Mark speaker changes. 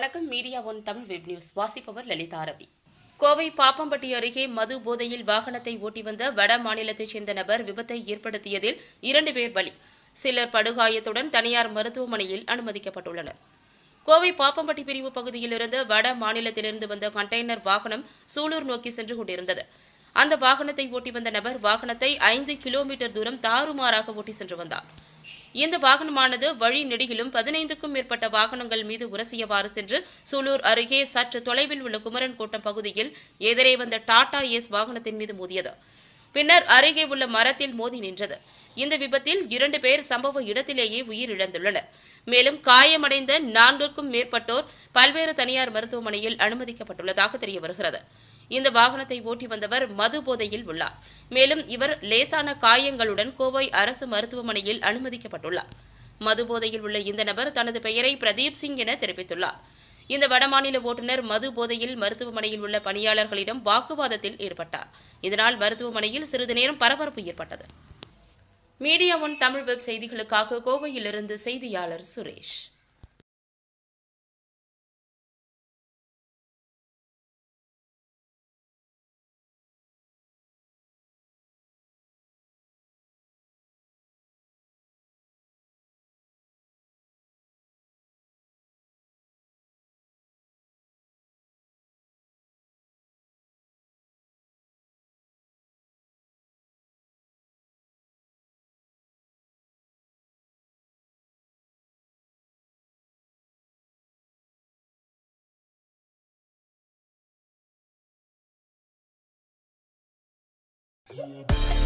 Speaker 1: வணக்கம் Media One Tamil web news வாசிப்பவர் லலிதா ரவி கோவை பாப்பம்பட்டி அருகே மது போதையில் வாகனத்தை ஓட்டி வந்த வட மாநிலத்தைச் சேர்ந்த நபர் விபத்தை ஏற்படுத்தியதில் இரண்டு பேர் பலி சிலர் படுகாயத்துடன் தனியார் மருத்துவமனையில் அனுமதிக்கப்பட்டுள்ளனர் கோவை பாப்பம்பட்டி பிரிவு பகுதியிலிருந்து வட மாநிலத்திலிருந்து வந்த கண்டெய்னர் வாகனம் சூலூர் நோக்கி சென்று கொண்டிருந்தது அந்த வாகனத்தை ஓட்டி வந்த நபர் வாகனத்தை ஐந்து கிலோமீட்டர் தூரம் தாறுமாறாக ஓட்டி சென்று வந்தார் இந்த வாகனமானது வழி நெடுகிலும் பதினைந்துக்கும் மேற்பட்ட வாகனங்கள் மீது உரசியவாறு சென்று சூலூர் அருகே சற்று தொலைவில் உள்ள குமரன் கோட்டம் பகுதியில் எதிரே வந்த டாடா ஏஸ் வாகனத்தின் மீது மோதியது பின்னர் அருகே உள்ள மரத்தில் மோதி நின்றது இந்த விபத்தில் இரண்டு பேர் சம்பவ இடத்திலேயே உயிரிழந்துள்ளனர் மேலும் காயமடைந்த நான்கிற்கும் மேற்பட்டோர் பல்வேறு தனியார் மருத்துவமனையில் அனுமதிக்கப்பட்டுள்ளதாக தெரிய வருகிறது இந்த வாகனத்தை ஓட்டி வந்தவர் மது போதையில் உள்ளார் மேலும் இவர் லேசான காயங்களுடன் கோவை அரசு மருத்துவமனையில் அனுமதிக்கப்பட்டுள்ளார் மது போதையில் உள்ள இந்த நபர் தனது பெயரை பிரதீப் சிங் என தெரிவித்துள்ளார் இந்த வடமாநில ஓட்டுநர் மது போதையில் மருத்துவமனையில் உள்ள பணியாளர்களிடம் வாக்குவாதத்தில் ஈடுபட்டார் இதனால் மருத்துவமனையில் சிறிது நேரம் பரபரப்பு ஏற்பட்டது மீடியா ஒன் தமிழ் வெப் செய்திகளுக்காக கோவையிலிருந்து செய்தியாளர் சுரேஷ்
Speaker 2: Yeah.